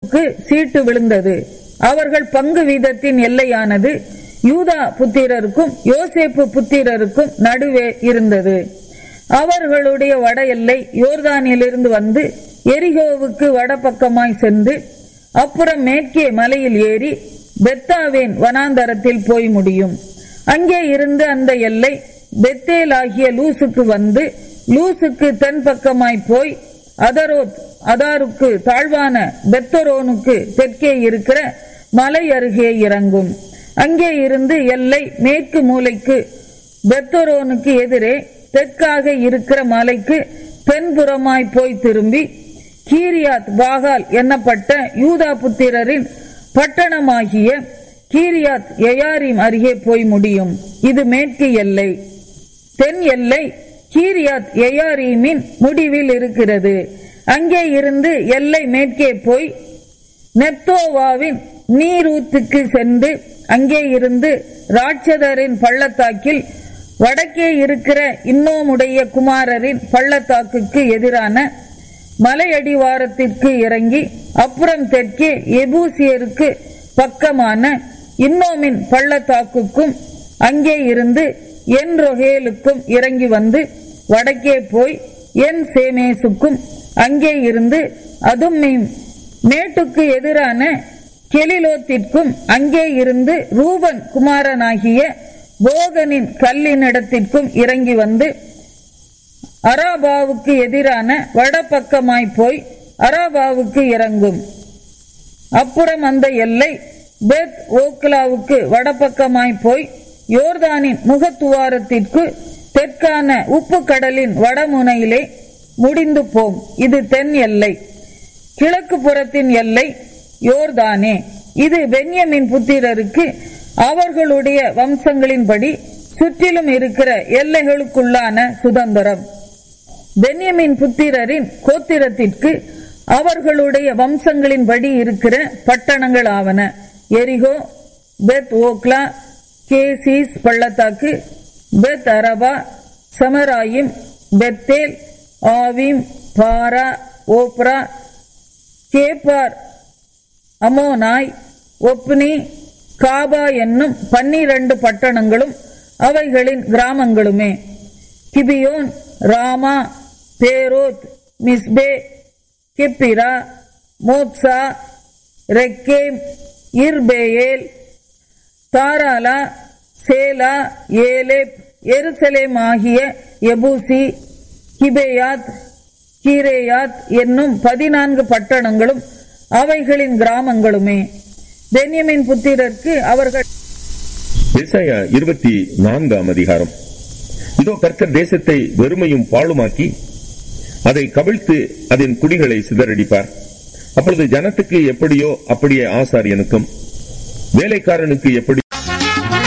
எரிகோவுக்கு சீட்டு விழுந்தது அவர்கள் பங்கு வீதத்தின் எல்லையானது யூதா புத்திரருக்கும் யோசேப்பு புத்திரருக்கும் நடுவே இருந்தது அவர்களுடைய வட எல்லை யோர்தானிலிருந்து வந்து எரிகோவுக்கு வடபக்கமாய் சென்று அப்புறம் மேற்கே மலையில் ஏறி பெத்தாவேன் வனாந்தரத்தில் போய் முடியும் அங்கே இருந்து அந்த எல்லை பெத்தேல் ஆகிய லூசுக்கு வந்து லூசுக்கு தென் பக்கமாய் போய் அதரோத் அதாருக்கு தாழ்வான பெத்தரோனுக்கு தெற்கே இருக்கிற மலை அருகே இறங்கும் அங்கே இருந்து எல்லை மேற்கு மூலைக்கு பெத்தரோனுக்கு எதிரே தெற்காக இருக்கிற மலைக்கு தென்புறமாய் போய் திரும்பி கீரியாத் பாகால் என்னப்பட்ட யூதா புத்திரரின் பட்டணமாகிய கீரியாத் எயாரிம் அருகே போய் முடியும் இது மேற்கு எல்லை தென் எல்லை கீரியாத் எயாரீமின் முடிவில் இருக்கிறது அங்கே இருந்து எல்லை மேற்கே போய் நெப்தோவாவின் நீரூத்துக்கு சென்று அங்கே இருந்து ராட்சதரின் பள்ளத்தாக்கில் வடக்கே இருக்கிற இன்னோமுடைய குமாரரின் பள்ளத்தாக்குக்கு எதிரான மலையடிவாரத்திற்கு இறங்கி அப்புறம் தெற்கே எபூசியருக்கு பக்கமான இன்னோமின் பள்ளத்தாக்குக்கும் அங்கே இருந்து என் ரொகேலுக்கும் இறங்கி வந்து வடக்கே போய் என் சேமேசுக்கும் அங்கே இருந்து அதும்மீம் மேட்டுக்கு எதிரான கெலிலோத்திற்கும் அங்கே இருந்து ரூபன் குமாரனாகிய போகனின் கல்லினிடத்திற்கும் இறங்கி வந்து அராபாவுக்கு எதிரான வடபக்கமாய் போய் அராபாவுக்கு இறங்கும் அப்புறம் அந்த எல்லை பெத் ஓக்லாவுக்கு வடபக்கமாய் போய் யோர்தானின் முகத்துவாரத்திற்கு தெற்கான உப்பு கடலின் வடமுனையிலே முடிந்து போம் இது தென் எல்லை கிழக்கு புறத்தின் எல்லை யோர்தானே இது பென்யமின் புத்திரருக்கு அவர்களுடைய வம்சங்களின்படி சுற்றிலும் இருக்கிற எல்லைகளுக்குள்ளான சுதந்திரம் பென்யமின் புத்திரரின் கோத்திரத்திற்கு அவர்களுடைய வம்சங்களின்படி இருக்கிற பட்டணங்கள் ஆவன எரிகோ பெத் ஓக்லா கேசிஸ் பள்ளத்தாக்கு Beth Arabah Zemaraim Bethel Avvim Parah Ophrah Chephar Ammonai Ophni Geba என்னும் பன்னிரண்டு பட்டணங்களும் அவைகளின் கிராமங்களுமே Gibeon Ramah Beeroth Mizpeh Chephirah Mozah Rekem Irpeel Taralah Zelah Eleph Jerusalem ஆகிய எபூசி கிபேயாத் கீரேயாத் என்னும் பதினான்கு பட்டணங்களும் அவைகளின் கிராமங்களுமே பென்யமின் புத்திரருக்கு அவர்கள் ஏசாயா இருபத்தி நான்காம் அதிகாரம் இதோ கர்த்தர் தேசத்தை வெறுமையும் பாழுமாக்கி அதை கவிழ்த்து அதன் குடிகளை சிதறடிப்பார் அப்பொழுது ஜனத்துக்கு எப்படியோ அப்படியே ஆசாரியனுக்கும் வேலைக்காரனுக்கு எப்படி